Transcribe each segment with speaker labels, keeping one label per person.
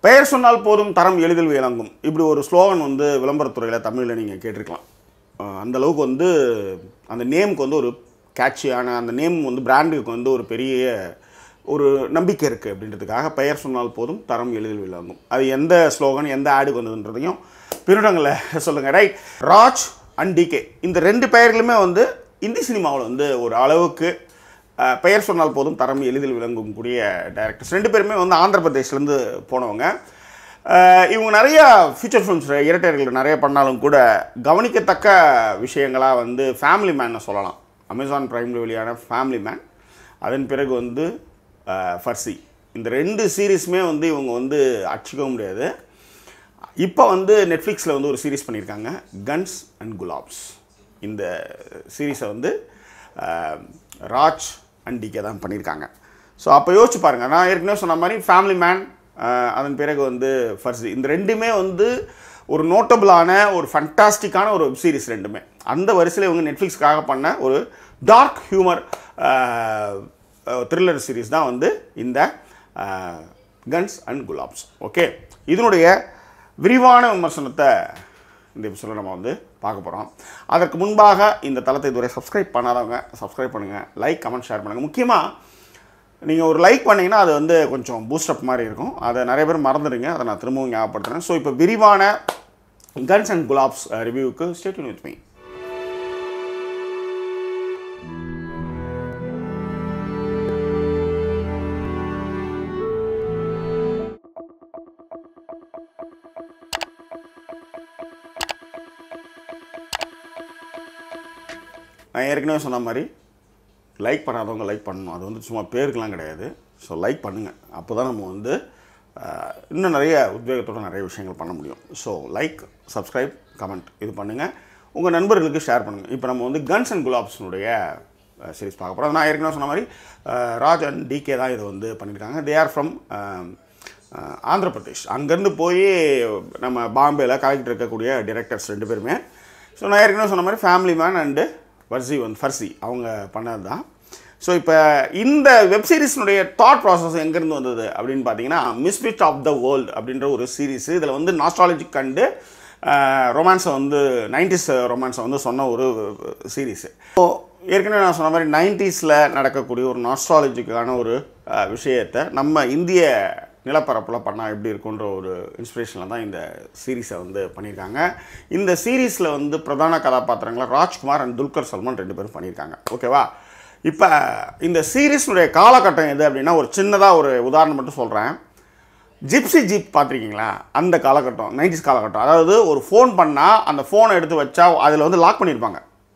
Speaker 1: பெயர் சொன்னால் போதும் தரம் எளிதில் விளங்கும் இப்படி ஒரு ஸ்லோகன் வந்து விளம்பரத்துறையில் தமிழில் நீங்கள் கேட்டிருக்கலாம் அஹ் அந்த அளவுக்கு வந்து அந்த நேமுக்கு வந்து ஒரு கேட்சியான அந்த நேம் வந்து பிராண்டுக்கு வந்து ஒரு பெரிய ஒரு நம்பிக்கை இருக்குது அப்படின்றதுக்காக பெயர் சொன்னால் போதும் தரம் எளிதில் விளங்கும் அது எந்த ஸ்லோகன் எந்த ஆடுக்கு வந்ததுன்றதையும் பின்னடங்களில் சொல்லுங்கள் ரைட் ராஜ் அண்ட் டிகே இந்த ரெண்டு பெயர்களுமே வந்து இந்தி சினிமாவில் வந்து ஒரு அளவுக்கு அஹ், பெயர் சொன்னால் போதும் தரம் எளிதில் விளங்கும் கூடிய டைரக்டர்ஸ் ரெண்டு பேருமே வந்து ஆந்திர பிரதேஷ்லேருந்து போனவங்க அஹ், இவங்க நிறையா ஃபியூச்சர் ஃபிலிம்ஸ் இரட்டையர்கள் நிறைய பண்ணாலும் கூட கவனிக்கத்தக்க விஷயங்களாக வந்து ஃபேமிலி மேனை சொல்லலாம் அமேசான் பிரைமில் வெளியான ஃபேமிலி மேன் அதன் பிறகு வந்து அஹ், ஃபர்சி இந்த ரெண்டு சீரீஸுமே வந்து இவங்க வந்து அடிச்சிக்கவும் முடியாது இப்போ வந்து நெட்ஃப்ளிக்ஸில் வந்து ஒரு சீரிஸ் பண்ணியிருக்காங்க கன்ஸ் அண்ட் குலாப்ஸ் இந்த சீரீஸை வந்து அஹ், ராஜ் அண்ட் டிகே தான் பண்ணியிருக்காங்க ஸோ அப்போ யோசிச்சு பாருங்கள் நான் ஏற்கனவே சொன்ன மாதிரி ஃபேமிலி மேன் அதன் பிறகு வந்து ஃபர்ஸ்ட் இந்த ரெண்டுமே வந்து ஒரு நோட்டபிளான ஒரு ஃபண்டாஸ்டிக்கான ஒரு வெப் சீரிஸ் ரெண்டுமே அந்த வரிசையில் இவங்க நெட்ஃப்ளிக்ஸ்க்காக பண்ண ஒரு டார்க் ஹியூமர் த்ரில்லர் சீரிஸ் தான் வந்து இந்த கன்ஸ் அண்ட் குலாப்ஸ் ஓகே இதனுடைய விரிவான விமர்சனத்தை இந்த எபிசோடில் நம்ம வந்து பார்க்க போகிறோம் அதற்கு முன்பாக இந்த தளத்தை இதுவரை சப்ஸ்கிரைப் பண்ணாதவங்க சப்ஸ்கிரைப் பண்ணுங்கள் லைக் கமெண்ட் ஷேர் பண்ணுங்கள் முக்கியமாக நீங்கள் ஒரு லைக் பண்ணீங்கன்னா அது வந்து கொஞ்சம் பூஸ்டப் மாதிரி இருக்கும் அதை நிறைய பேர் மறந்துடுங்க அதை நான் திரும்பவும் ஞாபகப்படுத்துகிறேன் ஸோ இப்போ விரிவான கன்ஸ் அண்ட் குலாப்ஸ் ரிவ்யூவுக்கு ஸ்டேட்யூன் வித் மீ நான் ஏற்கனவே சொன்ன மாதிரி லைக் பண்ணாதவங்க லைக் பண்ணணும் அது வந்து சும்மா பேருக்கெலாம் கிடையாது ஸோ லைக் பண்ணுங்கள் அப்போ தான் நம்ம வந்து அஹ், இன்னும் நிறைய உத்வேகத்தோட நிறைய விஷயங்கள் பண்ண முடியும் ஸோ லைக் சப்ஸ்கிரைப் கமெண்ட் இது பண்ணுங்கள் உங்கள் நண்பர்களுக்கு ஷேர் பண்ணுங்கள் இப்போ நம்ம வந்து கன்ஸ் அண்ட் குலாப்ஸ்னுடைய சீரிஸ் பார்க்க போகிறோம் நான் ஏற்கனவே சொன்ன மாதிரி அஹ், ராஜ் அண்ட் டிகே தான் இதை வந்து பண்ணியிருக்காங்க they are from Andhra Pradesh அங்கேருந்து போய் நம்ம பாம்பேயில் கலெக்டர் இருக்கக்கூடிய டிரெக்டர்ஸ் ரெண்டு பேருமே ஸோ நான் ஏற்கனவே சொன்ன மாதிரி ஃபேமிலி மேன் அண்டு ஃபர்சி வந்து ஃபர்சி அவங்க பண்ணது தான் ஸோ இப்போ இந்த வெப் சீரிஸ்னுடைய தாட் ப்ராசஸ் எங்கேருந்து வந்தது அப்படின்னு பார்த்தீங்கன்னா மிஸ்பிட் ஆஃப் த வேர்ல்டு அப்படின்ற ஒரு சீரிஸ் இதில் வந்து நாஸ்ட்ராலஜிக் கண்டு ரொமான்ஸை வந்து நைன்டிஸ் ரொமான்ஸை வந்து சொன்ன ஒரு சீரீஸு ஸோ ஏற்கனவே நான் சொன்ன மாதிரி நைன்டிஸில் நடக்கக்கூடிய ஒரு நாஸ்ட்ராலஜிக்கான ஒரு அஹ், விஷயத்தை நம்ம இந்திய நிலப்பரப்பில் பண்ணால் எப்படி இருக்குன்ற ஒரு இன்ஸ்பிரேஷனில் தான் இந்த சீரீஸை வந்து பண்ணியிருக்காங்க இந்த சீரீஸில் வந்து பிரதான கதாபாத்திரங்களை ராஜ்குமார் அண்ட் துல்கர் சல்மான் ரெண்டு பேரும் பண்ணியிருக்காங்க ஓகேவா இப்போ இந்த சீரீஸ்னுடைய காலகட்டம் எது அப்படின்னா ஒரு சின்னதாக ஒரு உதாரணம் மட்டும் சொல்கிறேன் ஜிப்சி ஜீப் பார்த்துருக்கீங்களா அந்த காலகட்டம் நைன்டிஸ் காலகட்டம் அதாவது ஒரு ஃபோன் பண்ணால் அந்த ஃபோனை எடுத்து வச்சா அதில் வந்து லாக் பண்ணியிருப்பாங்க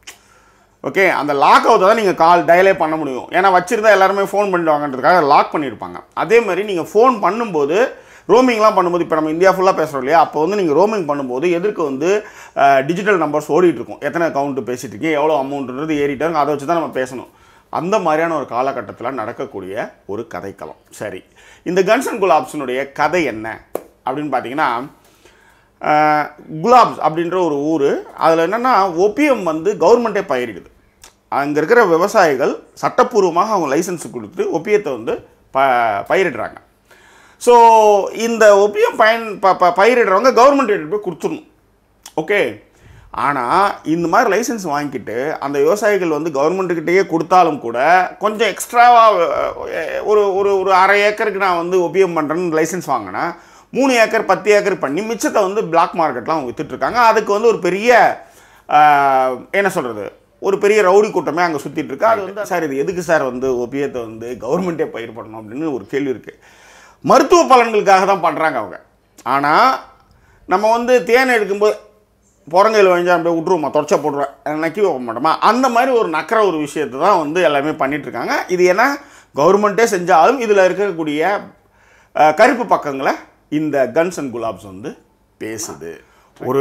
Speaker 1: ஓகே அந்த லாக் அவுட்டை தான் நீங்கள் கால் டயலே பண்ண முடியும் ஏன்னா வச்சிருந்தா எல்லாருமே ஃபோன் பண்ணிடுவாங்கன்றதுக்காக லாக் பண்ணியிருப்பாங்க அதே மாதிரி நீங்கள் ஃபோன் பண்ணும்போது ரோமிங்லாம் பண்ணும்போது இப்போ நம்ம இந்தியா ஃபுல்லாக பேசுகிறோம் இல்லையா அப்போ வந்து நீங்கள் ரோமிங் பண்ணும்போது எதிர்க்கு வந்து டிஜிட்டல் நம்பர்ஸ் ஓடிட்டு இருக்கும் எத்தனை அக்கௌண்ட் பேசிட்டு இருக்கீங்க எவ்வளோ அமௌண்ட்ன்றது ஏறிட்டு இருக்கும் அதை வச்சு தான் நம்ம பேசணும் அந்த மாதிரியான ஒரு காலகட்டத்தில் நடக்கக்கூடிய ஒரு கதைக்களம் சரி இந்த கன்ஸ் அண்ட் குலாப்ஸினுடைய கதை என்ன அப்படின்னு பார்த்தீங்கன்னா ஆஹ், குலாப்ஸ் அப்படின்ற ஒரு ஊர் அதில் என்னென்னா ஒப்பியம் வந்து கவர்மெண்ட்டே பயிரிடுது அங்கே இருக்கிற விவசாயிகள் சட்டப்பூர்வமாக அவங்க லைசன்ஸ் கொடுத்து ஒப்பியத்தை வந்து ப பயிரிடுறாங்க ஸோ இந்த ஒப்பியம் பயன் ப ப பயிரிடுறவங்க கவர்மெண்ட் எடுத்து போய் கொடுத்துடணும் ஓகே ஆனால் இந்த மாதிரி லைசன்ஸ் வாங்கிக்கிட்டு அந்த விவசாயிகள் வந்து கவர்மெண்ட்டுக்கிட்டேயே கொடுத்தாலும் கூட கொஞ்சம் எக்ஸ்ட்ராவாக ஒரு ஒரு ஒரு அரை ஏக்கருக்கு நான் வந்து ஒப்பியம் பண்ணுறேன்னு லைசன்ஸ் வாங்கினேன் மூணு ஏக்கர் பத்து ஏக்கர் பண்ணி மிச்சத்தை வந்து பிளாக் மார்க்கெட்லாம் அவங்க வித்துட்ருக்காங்க அதுக்கு வந்து ஒரு பெரிய ஆஹ், என்ன சொல்கிறது ஒரு பெரிய ரவுடி கூட்டமே அங்கே சுற்றிட்டு இருக்கு அது வந்து சார் இது எதுக்கு சார் வந்து ஒப்பியத்தை வந்து கவர்மெண்ட்டே பயிர் பண்ணணும் அப்படின்னு ஒரு கேள்வி இருக்குது மருத்துவ பலன்களுக்காக தான் பண்ணுறாங்க அவங்க ஆனால் நம்ம வந்து தேன் எடுக்கும்போது புறங்கையில் வழிஞ்சா அப்படியே விட்ருவோமா தொடச்சா போட்டுருவேன் நக்கி வைக்க மாட்டோமா அந்த மாதிரி ஒரு நக்கிற ஒரு விஷயத்தை தான் வந்து எல்லாமே பண்ணிட்டு இருக்காங்க இது ஏன்னா கவர்மெண்ட்டே செஞ்சாலும் இதில் இருக்கக்கூடிய அஹ், கருப்பு பக்கங்களை இந்த கன்ஸ் அண்ட் குலாப்ஸ் வந்து பேசுது ஒரு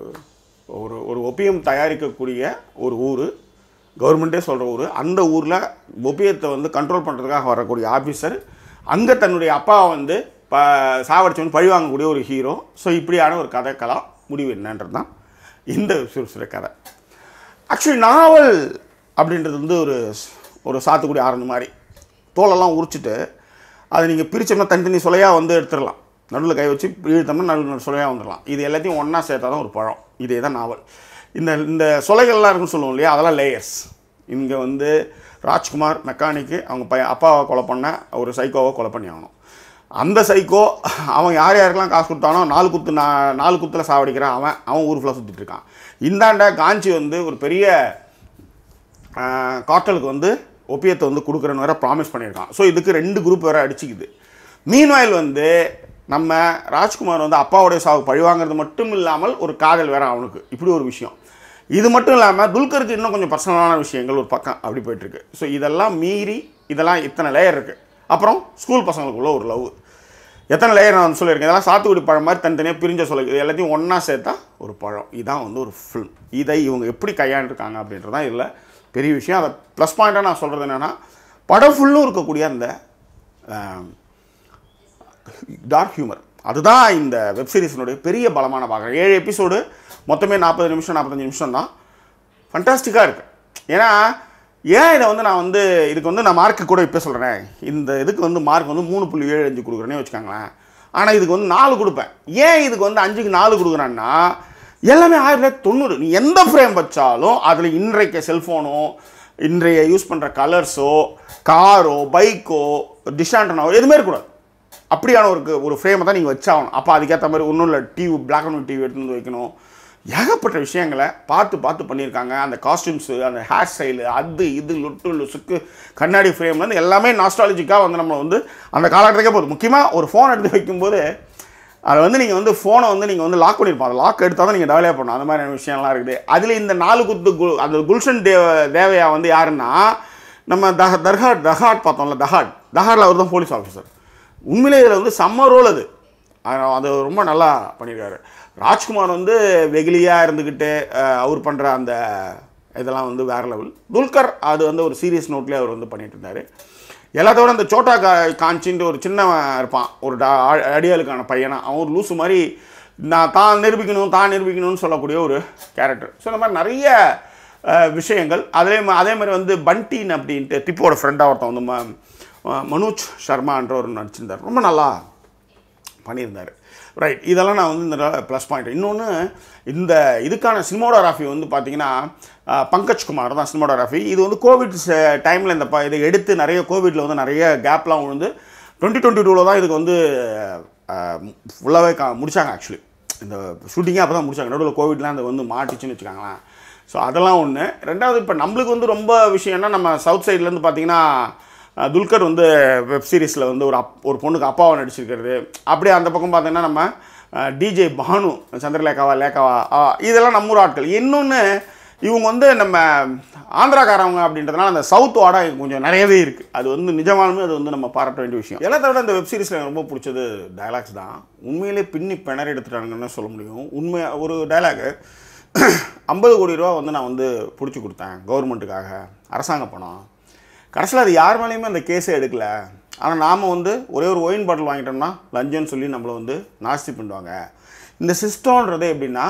Speaker 1: ஒரு ஒரு ஒப்பியம் தயாரிக்கக்கூடிய ஒரு ஊர் கவர்மெண்ட்டே சொல்கிற ஊர் அந்த ஊரில் ஒப்பியத்தை வந்து கண்ட்ரோல் பண்ணுறதுக்காக வரக்கூடிய ஆஃபீஸர் அங்கே தன்னுடைய அப்பாவை வந்து ப சாவடிச்சவன் பழி வாங்கக்கூடிய ஒரு ஹீரோ ஸோ இப்படியான ஒரு கதைக்கலாம் முடிவு என்னன்றது தான் இந்த சுறுசுறு கதை ஆக்சுவலி நாவல் அப்படின்றது வந்து ஒரு ஒரு சாத்துக்குடி ஆரஞ்சு மாதிரி தோலெல்லாம் உரிச்சிட்டு அதை நீங்கள் பிரிச்சோம்னா தனித்தனி சுலையாக வந்து எடுத்துடலாம் நடுவில் கை வச்சு இழுத்தோம்னா நடுவில் சுளையாக வந்துடலாம் இது எல்லாத்தையும் ஒன்றா சேர்த்தா தான் ஒரு பழம் இதே தான் நாவல் இந்த இந்த சுளைகள்லாம் இருக்குன்னு சொல்லுவோம் இல்லையா அதெல்லாம் லேயர்ஸ் இங்கே வந்து ராஜ்குமார் மெக்கானிக்கு அவங்க பையன் அப்பாவை கொலை பண்ண ஒரு சைக்கோவை கொலை பண்ணி ஆகணும் அந்த சைக்கோ அவன் யார் யாருக்கெல்லாம் காசு கொடுத்தானோ நாலு குத்து நா நாலு குத்தில் சாவடிக்கிறான் அவன் அவன் ஊர் ஃபுல்லாக சுற்றிட்டு இருக்கான் இந்தாண்ட காஞ்சி வந்து ஒரு பெரிய காட்டலுக்கு வந்து ஒப்பியத்தை வந்து கொடுக்குறேன்னு வேற ப்ராமிஸ் பண்ணியிருக்கான் ஸோ இதுக்கு ரெண்டு குரூப் வேற அடிச்சுக்குது மீன்வாயில் வந்து நம்ம ராஜ்குமார் வந்து அப்பாவுடைய சாவு பழிவாங்கிறது மட்டும் இல்லாமல் ஒரு காதல் வேற அவனுக்கு இப்படி ஒரு விஷயம் இது மட்டும் இல்லாமல் துல்கருக்கு இன்னும் கொஞ்சம் பர்சனலான விஷயங்கள் ஒரு பக்கம் அப்படி போயிட்டுருக்கு ஸோ இதெல்லாம் மீறி இதெல்லாம் இத்தனை லேயர் இருக்குது அப்புறம் ஸ்கூல் பசங்களுக்குள்ள ஒரு லவ் எத்தனை லேயர் நான் வந்து சொல்லியிருக்கேன் இதெல்லாம் சாத்துக்குடி பழம் மாதிரி தனித்தனியாக பிரிஞ்ச சொல்ல இது எல்லாத்தையும் ஒன்றா சேர்த்தா ஒரு பழம் இதான் வந்து ஒரு ஃபில்ம் இதை இவங்க எப்படி கையாண்டுருக்காங்க அப்படின்றது தான் இதில் பெரிய விஷயம் அதை ப்ளஸ் பாயிண்ட்டாக நான் சொல்கிறது என்னென்னா படம் ஃபுல்லும் இருக்கக்கூடிய அந்த டார்க் ஹியூமர் அதுதான் இந்த வெப் சீரிஸினுடைய பெரிய பலமான பார்க்குறேன் ஏழு எபிசோடு மொத்தமே நாற்பது நிமிஷம் நாற்பத்தஞ்சு நிமிஷம் தான் ஃபண்டாஸ்டிக்காக இருக்குது ஏன்னா ஏன் இதை வந்து நான் வந்து இதுக்கு வந்து நான் மார்க்கு கூட இப்போ சொல்கிறேன் இந்த இதுக்கு வந்து மார்க் வந்து மூணு புள்ளி ஏழு அஞ்சு கொடுக்குறேனே வச்சுக்கோங்களேன் ஆனால் இதுக்கு வந்து நாலு கொடுப்பேன் ஏன் இதுக்கு வந்து அஞ்சுக்கு நாலு கொடுக்குறேன்னா எல்லாமே ஆயிரத்தி தொள்ளாயிரத்தி தொண்ணூறு நீ எந்த ஃப்ரேம் வச்சாலும் அதில் இன்றைக்கு செல்ஃபோனோ இன்றைய யூஸ் பண்ணுற கலர்ஸோ காரோ பைக்கோ டிஷாண்டனாவோ எதுவுமே இருக்கக்கூடாது அப்படியான ஒரு ஒரு ஃப்ரேமை தான் நீங்கள் வச்சாகணும் அப்போ அதுக்கேற்ற மாதிரி ஒன்றும் இல்லை TV black and white TV எடுத்து வந்து வைக்கணும் ஏகப்பட்ட விஷயங்களை பார்த்து பார்த்து பண்ணியிருக்காங்க அந்த காஸ்டியூம்ஸு அந்த ஹேர் ஸ்டைலு அது இது லுட்டு லுசுக்கு கண்ணாடி ஃப்ரேம்லேருந்து எல்லாமே நாஸ்டாலஜிக்காக வந்து நம்ம வந்து அந்த காலகட்டத்துக்கே போகுது முக்கியமாக ஒரு ஃபோன் எடுத்து வைக்கும்போது அதை வந்து நீங்கள் வந்து ஃபோனை வந்து நீங்கள் வந்து லாக் பண்ணியிருப்போம் அந்த லாக் எடுத்தால் தான் நீங்கள் டெவலப் பண்ணணும் அந்த மாதிரியான விஷயம்லாம் இருக்குது அதில் இந்த நாலு குத்து குல் அந்த குல்ஷன் தேவ தேவையா வந்து யாருன்னா நம்ம தஹ தர்ஹாட் தஹாட் பார்த்தோம்ல தஹாட் தஹாட்டில் அவர் தான் போலீஸ் ஆஃபீஸர் உண்மையிலே இதில் வந்து செம்ம ரோல் அது அது அது ரொம்ப நல்லா பண்ணியிருக்காரு ராஜ்குமார் வந்து வெகுலியாக இருந்துக்கிட்டு அஹ், அவர் பண்ணுற அந்த இதெல்லாம் வந்து வேறு லெவல் துல்கர் அது வந்து ஒரு சீரியஸ் நோட்லேயே அவர் வந்து பண்ணிட்டு இருந்தார் எல்லாத்தோட அந்த சோட்டா கா காஞ்சின்ட்டு ஒரு சின்னவன் இருப்பான் ஒரு டா ஆ- அடியாளுக்கான பையனா அவன் ஒரு லூசு மாதிரி நான் தான் நிரூபிக்கணும் தான் நிரூபிக்கணும்னு சொல்லக்கூடிய ஒரு கேரக்டர் ஸோ இந்த மாதிரி நிறைய அஹ், விஷயங்கள் அதே மா- அதே மாதிரி வந்து பண்டின் அப்படின்ட்டு டிப்போட ஃப்ரெண்டாக ஒருத்தன் வந்து ம- அஹ், மனோஜ் சர்மான்ற ஒரு நடிச்சிருந்தார் ரொம்ப நல்லா பண்ணியிருந்தார் ரைட் இதெல்லாம் நான் வந்து இந்த ப்ளஸ் பாயிண்ட் இன்னொன்று இந்த இதுக்கான சினிமோடோகிராஃபி வந்து பார்த்தீங்கன்னா அஹ், பங்கஜ் குமார் தான் சினிமோடோகிராஃபி இது வந்து கோவிட் டைமில் இந்த ப இதை எடுத்து நிறைய கோவிட்டில் வந்து நிறைய கேப்லாம் விழுந்து டுவெண்ட்டி டுவெண்ட்டி டூவில் தான் இதுக்கு வந்து ஃபுல்லாகவே கா முடித்தாங்க ஆக்சுவலி இந்த ஷூட்டிங்கே அப்போ தான் முடிச்சாங்க நடுவில் கோவிட்லாம் அதை வந்து மாட்டிச்சுன்னு வச்சுக்காங்களேன் ஸோ அதெல்லாம் ஒன்று ரெண்டாவது இப்போ நம்மளுக்கு வந்து ரொம்ப விஷயம்னா நம்ம சவுத் சைட்லேருந்து பார்த்தீங்கன்னா அஹ், துல்கர் வந்து வெப் சீரிஸில் வந்து ஒரு அப் ஒரு பொண்ணுக்கு அப்பாவை நடிச்சிருக்கிறது அப்படியே அந்த பக்கம் பார்த்தீங்கன்னா நம்ம டிஜே பானு சந்திரலேகாவா லேகாவா ஆ, இதெல்லாம் நம்ம ஊர் ஆட்கள் இன்னொன்று இவங்க வந்து நம்ம ஆந்திராக்காரவங்க அப்படின்றதுனால அந்த சவுத் வாடா கொஞ்சம் நிறையவே இருக்குது அது வந்து நிஜமாலுமே அது வந்து நம்ம பாராட்ட வேண்டிய விஷயம் எல்லாத்த விட இந்த வெப் சீரிஸில் எனக்கு ரொம்ப பிடிச்சது டயலாக்ஸ் தான் உண்மையிலே பின்னி பிணறி எடுத்துட்டாங்கன்னு சொல்ல முடியும் உண்மை ஒரு டயலாகு ஐம்பது கோடி ரூபா வந்து நான் வந்து பிடிச்சி கொடுத்தேன் கவர்மெண்ட்டுக்காக அரசாங்க பணம் கடைசியில் அது யார் மேலேயுமே அந்த கேஸே எடுக்கல ஆனால் நாம் வந்து ஒரே ஒரு ஒயின் பாட்டில் வாங்கிட்டோம்னா லஞ்சம்னு சொல்லி நம்மளை வந்து நாஸ்தி பண்ணுவாங்க இந்த சிஸ்டம்ன்றது எப்படின்னா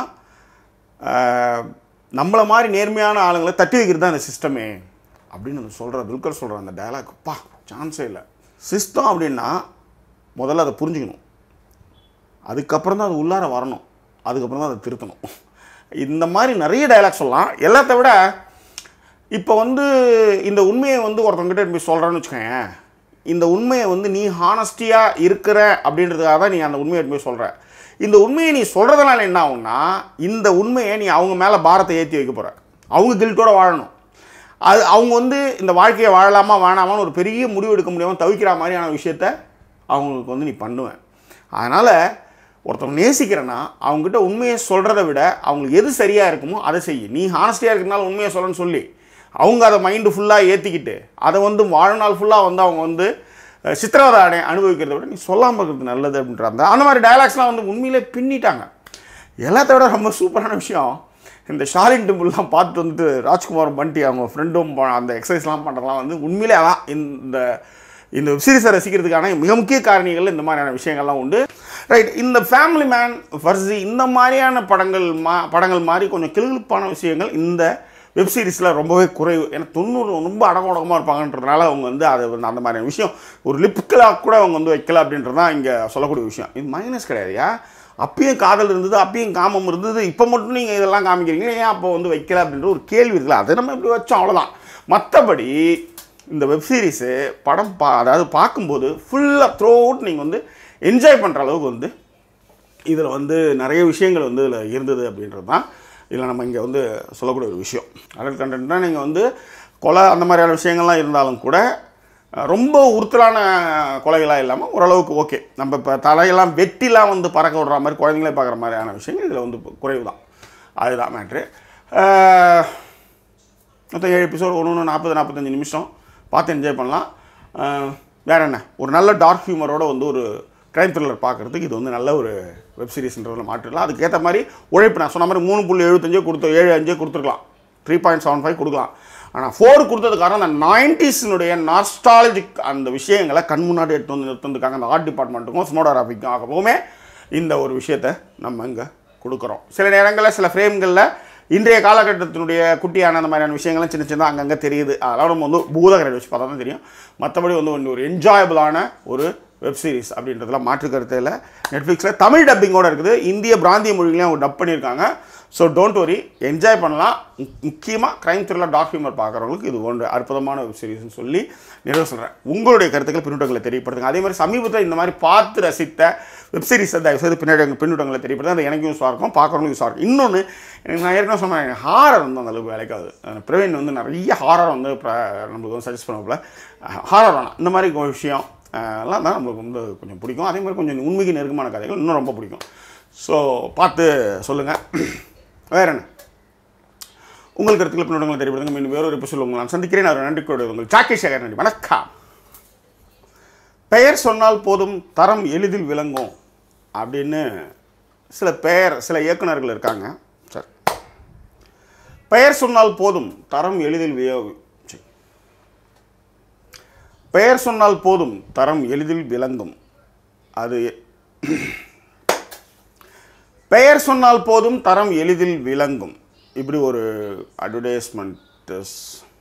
Speaker 1: ஆஹ், நம்மளை மாதிரி நேர்மையான ஆளுங்களை தட்டி வைக்கிறது தான் இந்த சிஸ்டமே அப்படின்னு அந்த சொல்கிற துல்கர் சொல்கிற அந்த டயலாக் பா சான்ஸே இல்லை சிஸ்டம் அப்படின்னா முதல்ல அதை புரிஞ்சுக்கணும் அதுக்கப்புறம் தான் அது உள்ளார வரணும் அதுக்கப்புறம் தான் அதை திருத்தணும் இந்த மாதிரி நிறைய டயலாக் சொல்லலாம் எல்லாத்த விட இப்போ வந்து இந்த உண்மையை வந்து ஒருத்தவங்கிட்ட போய் சொல்கிறேன்னு வச்சுக்கோங்க இந்த உண்மையை வந்து நீ ஹானஸ்டியாக இருக்கிற அப்படின்றதுக்காக தான் நீ அந்த உண்மையை போய் சொல்கிற இந்த உண்மையை நீ சொல்கிறதுனால என்ன ஆகும்னா இந்த உண்மையை நீ அவங்க மேலே பாரத்தை ஏற்றி வைக்க போகிற அவங்க கில்ட்டோட வாழணும் அது அவங்க வந்து இந்த வாழ்க்கையை வாழலாமா வேணாமான்னு ஒரு பெரிய முடிவு எடுக்க முடியாமல் தவிக்கிற மாதிரியான விஷயத்த அவங்களுக்கு வந்து நீ பண்ணுவேன் அதனால் ஒருத்தவங்க நேசிக்கிறேன்னா அவங்ககிட்ட உண்மையை சொல்கிறத விட அவங்களுக்கு எது சரியாக இருக்குமோ அதை செய் நீ ஹானஸ்டியாக இருக்கிறனால உண்மையை சொல்லணும்னு சொல்லி அவங்க அதை மைண்டு ஃபுல்லாக ஏற்றிக்கிட்டு அதை வந்து வாழ்நாள் ஃபுல்லாக வந்து அவங்க வந்து அஹ், சித்திரவதை அடை அனுபவிக்கிறத விட நீ சொல்லாமல் இருக்கிறது நல்லது அப்படின்ற அந்த அந்த மாதிரி டயலாக்ஸ்லாம் வந்து உண்மையிலே பின்னிட்டாங்க எல்லாத்த விட ரொம்ப சூப்பரான விஷயம் இந்த ஷாலின் டெம்பிள்லாம் பார்த்துட்டு வந்துட்டு ராஜ்குமார் பண்டி அவங்க ஃப்ரெண்டும் அந்த எக்ஸசைஸ்லாம் பண்ணுறதுலாம் வந்து உண்மையிலே அதான் இந்த இந்த வெப்சீரிஸை ரசிக்கிறதுக்கான மிக முக்கிய காரணிகள் இந்த மாதிரியான விஷயங்கள்லாம் உண்டு ரைட் இந்த ஃபேமிலி மேன் ஃபர்ஸி இந்த மாதிரியான படங்கள் மா படங்கள் மாதிரி கொஞ்சம் கிளுகிழுப்பான விஷயங்கள் இந்த வெப் சீரிஸில் ரொம்பவே குறைவு ஏன்னா தொண்ணூறு ரொம்ப அடக்கடக்கமாக இருப்பாங்கன்றதுனால அவங்க வந்து அதை வந்து அந்த மாதிரியான விஷயம் ஒரு லிப்கலாக கூட அவங்க வந்து வைக்கல அப்படின்றது தான் இங்கே சொல்லக்கூடிய விஷயம் இது மைனஸ் கிடையாதுயா அப்பயும் காதல் இருந்தது அப்பயும் காமம் இருந்தது இப்போ மட்டும் நீங்கள் இதெல்லாம் காமிக்கிறீங்களே ஏன் அப்போ வந்து வைக்கல அப்படின்ற ஒரு கேள்வி இருக்குல்ல அதை நம்ம இப்படி வச்சோம் அவ்வளோதான் மற்றபடி இந்த வெப் சீரிஸு படம் பா அதாவது பார்க்கும்போது ஃபுல்லாக த்ரோ அவுட் நீங்கள் வந்து என்ஜாய் பண்ணுற அளவுக்கு வந்து இதில் வந்து நிறைய விஷயங்கள் வந்து இதில் இருந்தது அப்படின்றது தான் இதில் நம்ம இங்கே வந்து சொல்லக்கூடிய ஒரு விஷயம் அடல்ட் கண்டென்ட்னா நீங்கள் வந்து கொலை அந்த மாதிரியான விஷயங்கள்லாம் இருந்தாலும் கூட அஹ், ரொம்ப உறுத்தலான கொலைகளாக இல்லாமல் ஓரளவுக்கு ஓகே நம்ம இப்போ தலையெல்லாம் வெட்டிலாம் வந்து பறக்க விடுற மாதிரி குழந்தைங்களே பார்க்குற மாதிரியான விஷயங்கள் இதில் வந்து குறைவு தான் அதுதான் மேட்ரு மொத்தம் ஏழு எபிசோடு ஒன்று ஒன்று நாற்பது நாற்பத்தஞ்சு நிமிஷம் பார்த்து என்ஜாய் பண்ணலாம் அஹ், வேற என்ன ஒரு நல்ல டார்க் ஹியூமரோட வந்து ஒரு க்ரைம் த்ரில்லர் பார்க்குறதுக்கு இது வந்து நல்ல ஒரு வெப் சீரிஸ்ன்றதில் மாற்றிடலாம் அதுக்கேற்ற மாதிரி உழைப்பு நான் சொன்ன மாதிரி மூணு புள்ளி எழுபத்தஞ்சே கொடுத்து ஏழு அஞ்சே கொடுத்துருக்கலாம் த்ரீ பாயிண்ட் செவன் ஃபைவ் கொடுக்கலாம் ஆனால் ஃபோர் கொடுத்தது காரணம் அந்த நைன்டிஸினுடைய நாஸ்டாலஜிக் அந்த விஷயங்களை கண் முன்னாடி எடுத்து வந்து நிறுத்துறதுக்காக அந்த ஆர்ட் டிபார்ட்மெண்ட்டுக்கும் ஸ்மோடோகிராஃபிக்கும் ஆகவுமே இந்த ஒரு விஷயத்தை நம்ம இங்கே கொடுக்குறோம் சில நேரங்களில் சில ஃப்ரேம்களில் இன்றைய காலகட்டத்தினுடைய குட்டியான அந்த மாதிரியான விஷயங்கள்லாம் சின்ன சின்ன அங்கங்கே தெரியுது அதெல்லாம் நம்ம வந்து பூதகரை வச்சு பார்த்தா தான் தெரியும் மற்றபடி வந்து ஒன்று ஒரு என்ஜாயபிளான ஒரு வெப் சீரிஸ் அப்படின்றதுல மாற்று கருத்தே இல்லை நெட்ஃப்ளிக்ஸில் தமிழ் டப்பிங்கோட இருக்குது இந்திய பிராந்திய மொழிகளையும் அவங்க டப் பண்ணியிருக்காங்க ஸோ டோன்ட் வரி என்ஜாய் பண்ணலாம் முக்கியமாக க்ரைம் த்ரில்லர் டாக் ஹியூமர் பார்க்குறவங்களுக்கு இது ஒன்று அற்புதமான வெப் சீரிஸ்னு சொல்லி நிறைவு சொல்கிறேன் உங்களுடைய கருத்துக்கள் பின்னூட்டங்களை தெரியப்படுத்துங்க அதே மாதிரி சமீபத்தில் இந்த மாதிரி பார்த்து ரசித்த வெப் சீரிஸை தயவுசெய்து பின்னாடி எங்கள் பின்னூட்டங்களை தெரியப்படுத்துங்க அது எனக்கும் யூஸாக இருக்கும் பார்க்குறவங்களுக்கும் யூஸாக இருக்கும் இன்னொன்று எனக்கு நான் ஏற்கனவே சொன்னேன் ஹாரர் வந்து அந்த அளவுக்கு வேலைக்காது அஹ் பிரவீன் வந்து நிறைய ஹாரர் வந்து இப்ப நம்மளுக்கு வந்து சஜஸ்ட் பண்ணப்பல ஹாரர் வேணாம் இந்த மாதிரி ஒரு விஷயம் அஹ் எல்லாம் தான் நம்மளுக்கு வந்து கொஞ்சம் பிடிக்கும் அதே மாதிரி கொஞ்சம் உண்மைக்கு நெருக்கமான கதைகள் இன்னும் ரொம்ப பிடிக்கும் ஸோ பார்த்து சொல்லுங்கள் வேற என்ன உங்கள் கருத்துக்களை பின்னோட்டங்களை தெரிவிடுங்க மீண்டும் வேறொரு எபிசோட் உங்களை நான் சந்திக்கிறேன் நான் நன்றி கூட உங்கள் ஜாக்கி சேகர் நன்றி வணக்கம் பெயர் சொன்னால் போதும் தரம் எளிதில் விளங்கும் அப்படின்னு சில பெயர் சில இயக்குனர்கள் இருக்காங்க சார் பெயர் சொன்னால் போதும் தரம் எளிதில் விய சரி. பெயர் சொன்னால் போதும் தரம் எளிதில் விளங்கும் அது பெயர் சொன்னால் போதும் தரம் எளிதில் விளங்கும் இப்படி ஒரு அட்வர்டைஸ்மெண்ட்